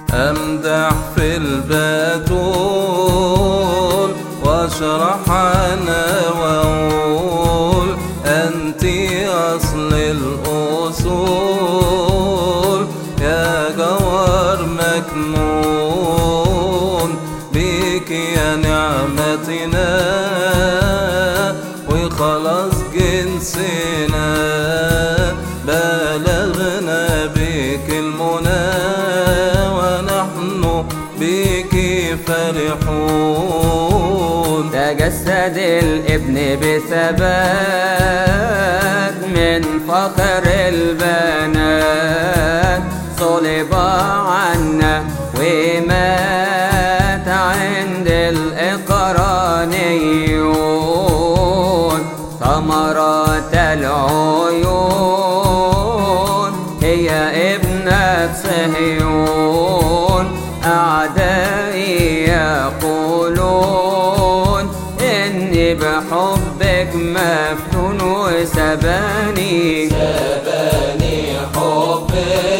أمدح في البتول واشرح أنا وأقول أنت أصل الأصول يا جوار مكنون بيك يا نعمتنا وخلاص جنسنا بلغنا بك المنى ونحن بك فرحون تجسد الابن بثبات من فخر البنات صلب عنا ومات عند الإقرانيون ثمرة العيون هي ابنة صهيون أعدائي يقولون إني بحبك مفتون وسباني سباني حبك